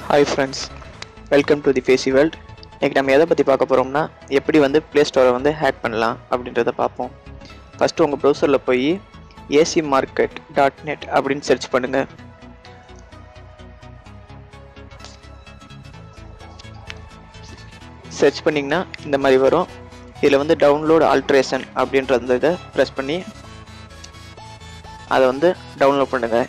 hi friends welcome to the PC world இன்றைக்கி நம்ம எதை பற்றி பார்க்க போகிறோம்னா எப்படி வந்து ப்ளே ஸ்டோரை வந்து ஹேக் பண்ணலாம் அப்படின்றத பார்ப்போம் ஃபஸ்ட்டு உங்கள் ப்ரௌசரில் போய் ஏசி மார்க்கெட் டாட் நெட் அப்படின்னு சர்ச் பண்ணுங்கள் சர்ச் பண்ணிங்கன்னா இந்த மாதிரி வரும் இதில் வந்து டவுன்லோட் ஆல்ட்ரேஷன் அப்படின்ற அந்த இதை ப்ரெஸ் பண்ணி அதை வந்து டவுன்லோட் பண்ணுங்கள்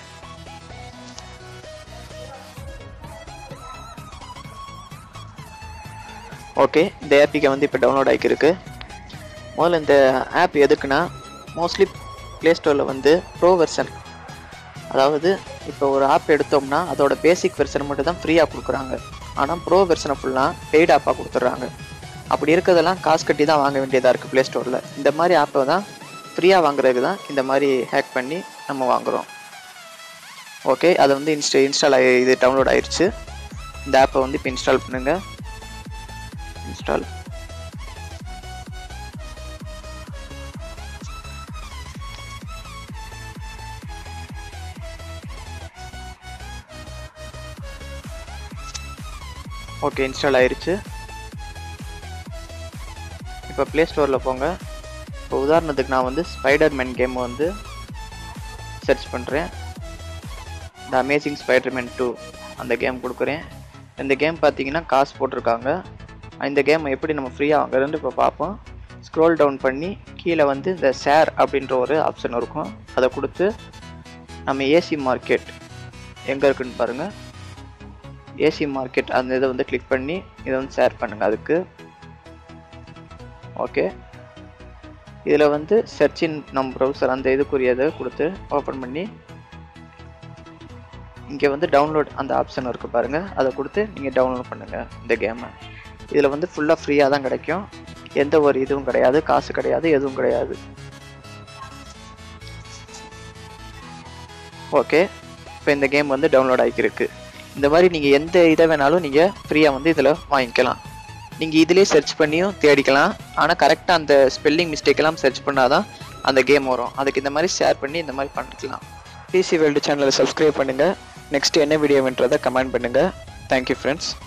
ஓகே இந்த ஏபிகே வந்து இப்போ டவுன்லோட் ஆகிருக்கு முதல்ல இந்த ஆப் எதுக்குன்னா மோஸ்ட்லி ப்ளே ஸ்டோரில் வந்து ப்ரோ வெர்ஷன் அதாவது இப்போ ஒரு ஆப் எடுத்தோம்னா அதோட பேசிக் வெர்ஷன் மட்டும் தான் ஃப்ரீயாக கொடுக்குறாங்க ஆனால் ப்ரோ வெர்ஷனை ஃபுல்லாக பெய்டு ஆப்பாக கொடுத்துட்றாங்க அப்படி இருக்கிறதெல்லாம் காசு கட்டி தான் வாங்க வேண்டியதாக இருக்குது ப்ளே ஸ்டோரில் இந்த மாதிரி ஆப்பை தான் ஃப்ரீயாக வாங்குறதுக்கு தான் இந்த மாதிரி ஹேக் பண்ணி நம்ம வாங்குகிறோம் ஓகே அதை வந்து இன்ஸ்டா இன்ஸ்டால் ஆகி இது டவுன்லோட் ஆயிடுச்சு இந்த ஆப்பை வந்து இப்போ இன்ஸ்டால் பண்ணுங்கள் இன்ஸ்டால் ஓகே இன்ஸ்டால் ஆயிருச்சு இப்போ ப்ளே ஸ்டோரில் போங்க இப்போ உதாரணத்துக்கு நான் வந்து ஸ்பைடர் மேன் கேம் வந்து சர்ச் பண்ணுறேன் the amazing spider man two அந்த கேம் கொடுக்குறேன் இந்த கேம் பார்த்தீங்கன்னா காசு போட்டிருக்காங்க இந்த கேம் எப்படி நம்ம ஃப்ரீயாக வாங்குறதுன்னு இப்போ பார்ப்போம் ஸ்க்ரோல் டவுன் பண்ணி கீழே வந்து இந்த ஷேர் அப்படின்ற ஒரு ஆப்ஷன் இருக்கும் அதை கொடுத்து நம்ம ஏசி மார்க்கெட் எங்கே இருக்குன்னு பாருங்கள் ஏசி மார்க்கெட் அந்த இதை வந்து கிளிக் பண்ணி இதை வந்து ஷேர் பண்ணுங்கள் அதுக்கு ஓகே இதில் வந்து சர்ச்சின் நம் ப்ரௌசர் அந்த இதுக்குரியதை கொடுத்து ஓப்பன் பண்ணி இங்கே வந்து டவுன்லோட் அந்த ஆப்ஷன் இருக்குது பாருங்கள் அதை கொடுத்து நீங்கள் டவுன்லோட் பண்ணுங்கள் இந்த கேமை இதில் வந்து ஃபுல்லாக ஃப்ரீயாக தான் கிடைக்கும் எந்த ஒரு இதுவும் கிடையாது காசு கிடையாது எதுவும் கிடையாது ஓகே இப்போ இந்த கேம் வந்து டவுன்லோட் ஆகிருக்கு இந்த மாதிரி நீங்கள் எந்த இதை வேணாலும் நீங்கள் ஃப்ரீயாக வந்து இதில் வாங்கிக்கலாம் நீங்கள் இதிலே சர்ச் பண்ணியும் தேடிக்கலாம் ஆனால் கரெக்டாக அந்த ஸ்பெல்லிங் மிஸ்டேக்கெல்லாம் சர்ச் பண்ணால் தான் அந்த கேம் வரும் அதுக்கு இந்த மாதிரி ஷேர் பண்ணி இந்த மாதிரி பண்ணிக்கலாம் பிசி வேர்ல்டு சேனலை சப்ஸ்கிரைப் பண்ணுங்கள் நெக்ஸ்ட் என்ன வீடியோன்றதை கமெண்ட் பண்ணுங்கள் தேங்க்யூ ஃப்ரெண்ட்ஸ்